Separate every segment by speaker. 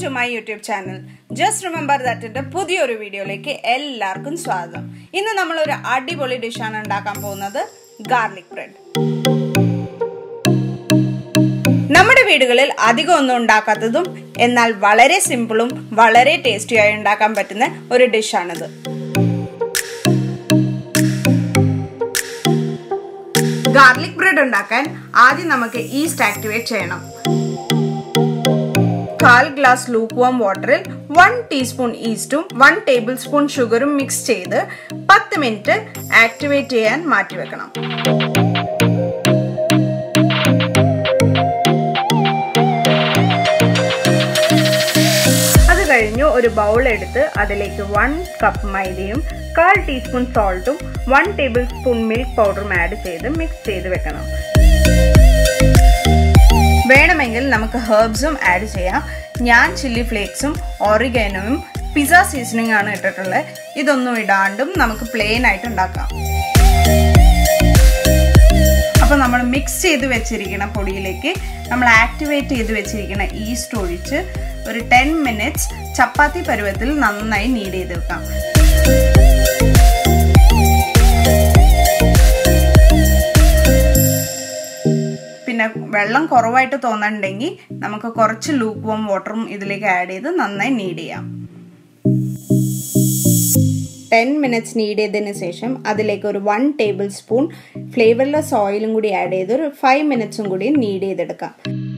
Speaker 1: my YouTube channel just remember ദാറ്റിന്റെ പുതിയൊരു വീഡിയോയിലേക്ക് എല്ലാവർക്കും സ്വാഗതം ഇന്ന് നമ്മൾ ഒരു അടിപൊളി ഡിഷാണ് ഉണ്ടാക്കാൻ പോകുന്നത് ഗാർലിക് ബ്രെഡ് നമ്മുടെ വീടുകളിൽ അധികം ഒന്നും ഉണ്ടാക്കാത്തതും എന്നാൽ വളരെ സിമ്പിളും വളരെ ടേസ്റ്റിയായി ഉണ്ടാക്കാൻ പറ്റുന്ന ഒരു ഡിഷാണിത് ഗാർലിക് ബ്രെഡ് ഉണ്ടാക്കാൻ ആദ്യം നമുക്ക് ഈസ്റ്റ് ആക്ടിവേറ്റ് ചെയ്യണം കാൽ ഗ്ലാസ് ലൂക്ക് വാം വാട്ടറിൽ വൺ ടീസ്പൂൺ ഈസ്റ്റും വൺ ടേബിൾ സ്പൂൺ ഷുഗറും മിക്സ് ചെയ്ത് പത്ത് മിനിറ്റ് ആക്ടിവേറ്റ് ചെയ്യാൻ മാറ്റിവെക്കണം അത് കഴിഞ്ഞു ഒരു ബൗൾ എടുത്ത് അതിലേക്ക് വൺ കപ്പ് മൈദയും കാൽ ടീസ്പൂൺ സോൾട്ടും വൺ ടേബിൾ സ്പൂൺ മിൽക്ക് പൗഡറും ആഡ് ചെയ്ത് മിക്സ് ചെയ്ത് വെക്കണം വേണമെങ്കിൽ നമുക്ക് ഹെർബ്സും ആഡ് ചെയ്യാം ഞാൻ ചില്ലി ഫ്ലേക്സും ഓറിഗാനോയും പിസ്സ സീസണിങ് ആണ് ഇട്ടിട്ടുള്ളത് ഇതൊന്നും ഇടാണ്ടും നമുക്ക് പ്ലെയിൻ ആയിട്ട് ഉണ്ടാക്കാം അപ്പോൾ നമ്മൾ മിക്സ് ചെയ്ത് വെച്ചിരിക്കുന്ന പൊടിയിലേക്ക് നമ്മൾ ആക്ടിവേറ്റ് ചെയ്ത് വെച്ചിരിക്കുന്ന ഈസ്റ്റ് ഒഴിച്ച് ഒരു ടെൻ മിനിറ്റ്സ് ചപ്പാത്തി പരുവത്തിൽ നന്നായി നീഡ് ചെയ്ത് വെക്കാം പിന്നെ വെള്ളം കുറവായിട്ട് തോന്നുന്നുണ്ടെങ്കിൽ നമുക്ക് കുറച്ച് ലൂക്ക് വോം വാട്ടറും ഇതിലേക്ക് ആഡ് ചെയ്ത് നന്നായി നീഡ് ചെയ്യാം ടെൻ മിനിറ്റ്സ് നീഡ് ചെയ്തതിന് ശേഷം അതിലേക്ക് ഒരു വൺ ടേബിൾ സ്പൂൺ ഫ്ലേവർലെസ് ഓയിലും കൂടി ആഡ് ചെയ്ത് ഒരു ഫൈവ് മിനിറ്റ്സും കൂടി നീഡ് ചെയ്തെടുക്കാം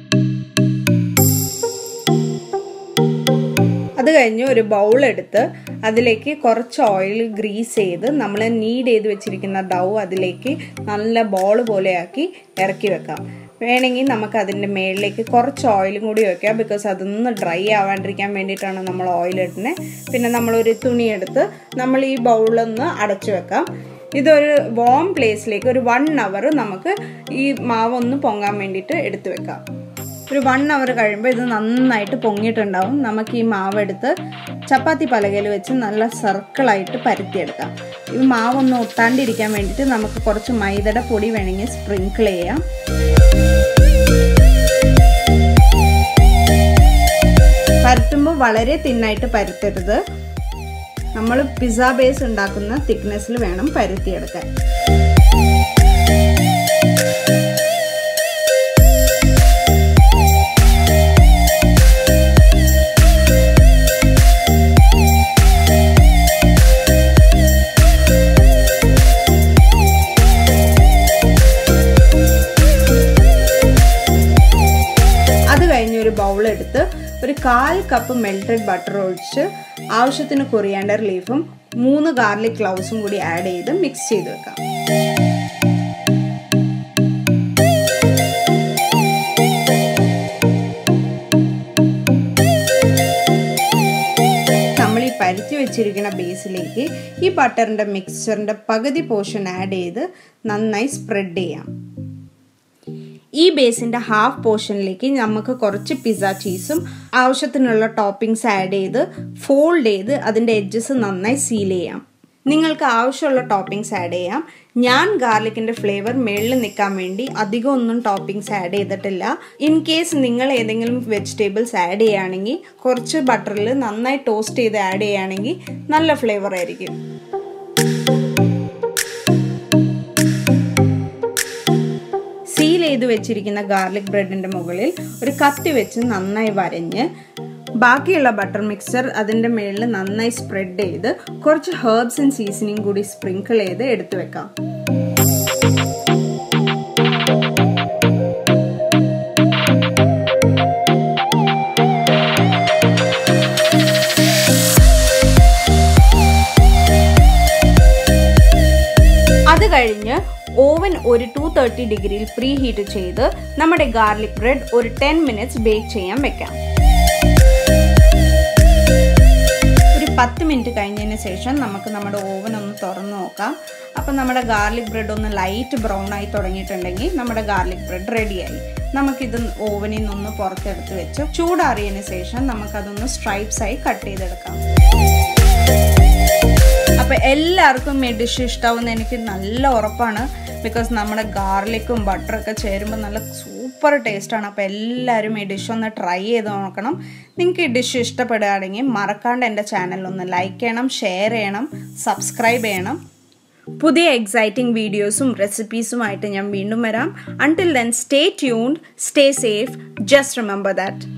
Speaker 1: അത് കഴിഞ്ഞ് ഒരു ബൗൾ എടുത്ത് അതിലേക്ക് കുറച്ച് ഓയിൽ ഗ്രീസ് ചെയ്ത് നമ്മൾ നീഡ് ചെയ്ത് വെച്ചിരിക്കുന്ന ഡൗ അതിലേക്ക് നല്ല ബോൾ പോലെയാക്കി ഇറക്കി വെക്കാം വേണമെങ്കിൽ നമുക്ക് അതിൻ്റെ മേളിലേക്ക് കുറച്ച് ഓയിലും കൂടി വെക്കാം ബിക്കോസ് അതൊന്ന് ഡ്രൈ ആവാണ്ടിരിക്കാൻ വേണ്ടിയിട്ടാണ് നമ്മൾ ഓയിൽ ഇടുന്നത് പിന്നെ നമ്മളൊരു തുണി എടുത്ത് നമ്മൾ ഈ ബൗളൊന്ന് അടച്ചു വെക്കാം ഇതൊരു വോം പ്ലേസിലേക്ക് ഒരു വൺ അവർ നമുക്ക് ഈ മാവൊന്ന് പൊങ്ങാൻ വേണ്ടിയിട്ട് എടുത്തു വെക്കാം ഒരു വൺ അവർ കഴിയുമ്പോൾ ഇത് നന്നായിട്ട് പൊങ്ങിയിട്ടുണ്ടാവും നമുക്ക് ഈ മാവ് എടുത്ത് ചപ്പാത്തി പലകയിൽ വെച്ച് നല്ല സർക്കിളായിട്ട് പരത്തിയെടുക്കാം ഈ മാവൊന്ന് ഒട്ടാണ്ടിരിക്കാൻ വേണ്ടിയിട്ട് നമുക്ക് കുറച്ച് മൈദയുടെ പൊടി വേണമെങ്കിൽ സ്പ്രിങ്കിൾ ചെയ്യാം പരത്തുമ്പോൾ വളരെ തിന്നായിട്ട് പരത്തരുത് നമ്മൾ പിസ്സ ബേസ് ഉണ്ടാക്കുന്ന തിക്നെസ്സിൽ വേണം പരത്തിയെടുക്കാൻ ഒരു ബൗൾ എടുത്ത് ഒരു കാൽ കപ്പ് മെൽറ്റഡ് ബട്ടർ ഒഴിച്ച് ആവശ്യത്തിന് കൊറിയാണ്ടർ ലീഫും മൂന്ന് ഗാർലിക് ക്ലൗസും കൂടി ആഡ് ചെയ്ത് മിക്സ് ചെയ്ത് വെക്കാം നമ്മൾ ഈ പരുത്തി വെച്ചിരിക്കുന്ന ബേസിലേക്ക് ഈ ബട്ടറിൻ്റെ മിക്സ്ചറിൻ്റെ പകുതി പോർഷൻ ആഡ് ചെയ്ത് നന്നായി സ്പ്രെഡ് ചെയ്യാം ഈ ബേസിൻ്റെ ഹാഫ് പോർഷനിലേക്ക് നമുക്ക് കുറച്ച് പിസ്സ ചീസും ആവശ്യത്തിനുള്ള ടോപ്പിംഗ്സ് ആഡ് ചെയ്ത് ഫോൾഡ് ചെയ്ത് അതിൻ്റെ എഡ്ജസ് നന്നായി സീൽ ചെയ്യാം നിങ്ങൾക്ക് ആവശ്യമുള്ള ടോപ്പിംഗ്സ് ആഡ് ചെയ്യാം ഞാൻ ഗാർലിക്കിൻ്റെ ഫ്ലേവർ മേളിൽ നിൽക്കാൻ വേണ്ടി അധികം ഒന്നും ടോപ്പിംഗ്സ് ആഡ് ചെയ്തിട്ടില്ല ഇൻ കേസ് നിങ്ങൾ ഏതെങ്കിലും വെജിറ്റബിൾസ് ആഡ് ചെയ്യുകയാണെങ്കിൽ കുറച്ച് ബട്ടറിൽ നന്നായി ടോസ്റ്റ് ചെയ്ത് ആഡ് ചെയ്യുകയാണെങ്കിൽ നല്ല ഫ്ലേവർ ആയിരിക്കും സീൽ ചെയ്ത് വെച്ചിരിക്കുന്ന ഗാർലിക് ബ്രെഡിൻ്റെ മുകളിൽ ഒരു കത്തി വെച്ച് നന്നായി വരഞ്ഞ് ബാക്കിയുള്ള ബട്ടർ മിക്സർ അതിൻ്റെ മുകളിൽ നന്നായി സ്പ്രെഡ് ചെയ്ത് കുറച്ച് ഹേർബ്സ് ആൻഡ് സീസണിങ് കൂടി സ്പ്രിങ്കിൾ ചെയ്ത് എടുത്തു വെക്കാം അത് കഴിഞ്ഞ് ഓവൻ ഒരു ടു തേർട്ടി ഡിഗ്രിയിൽ പ്രീ ഹീറ്റ് ചെയ്ത് നമ്മുടെ ഗാർലിക് ബ്രെഡ് ഒരു ടെൻ മിനിറ്റ്സ് ബേക്ക് ചെയ്യാൻ വെക്കാം ഒരു പത്ത് മിനിറ്റ് കഴിഞ്ഞതിന് ശേഷം നമുക്ക് നമ്മുടെ ഓവൻ ഒന്ന് തുറന്നു നോക്കാം അപ്പം നമ്മുടെ ഗാർലിക് ബ്രെഡ് ഒന്ന് ലൈറ്റ് ബ്രൗൺ ആയി തുടങ്ങിയിട്ടുണ്ടെങ്കിൽ നമ്മുടെ ഗാർലിക് ബ്രെഡ് റെഡിയായി നമുക്കിത് ഓവനിൽ നിന്നൊന്ന് പുറത്തെടുത്ത് വെച്ച് ചൂടാറിയതിന് ശേഷം നമുക്കതൊന്ന് സ്ട്രൈപ്സ് ആയി കട്ട് ചെയ്തെടുക്കാം അപ്പോൾ എല്ലാവർക്കും ഈ ഡിഷ് ഇഷ്ടാവുന്ന എനിക്ക് നല്ല ഉറപ്പാണ് ബിക്കോസ് നമ്മുടെ ഗാർലിക്കും ബട്ടറൊക്കെ ചേരുമ്പോൾ നല്ല സൂപ്പർ ടേസ്റ്റാണ് അപ്പോൾ എല്ലാവരും ഈ ഡിഷ് ഒന്ന് ട്രൈ ചെയ്ത് നോക്കണം നിങ്ങൾക്ക് ഈ ഡിഷ് ഇഷ്ടപ്പെടുകയാണെങ്കിൽ മറക്കാണ്ട് എൻ്റെ ചാനൽ ഒന്ന് ലൈക്ക് ചെയ്യണം ഷെയർ ചെയ്യണം സബ്സ്ക്രൈബ് ചെയ്യണം പുതിയ എക്സൈറ്റിംഗ് വീഡിയോസും റെസിപ്പീസുമായിട്ട് ഞാൻ വീണ്ടും വരാം until then stay tuned stay safe just remember that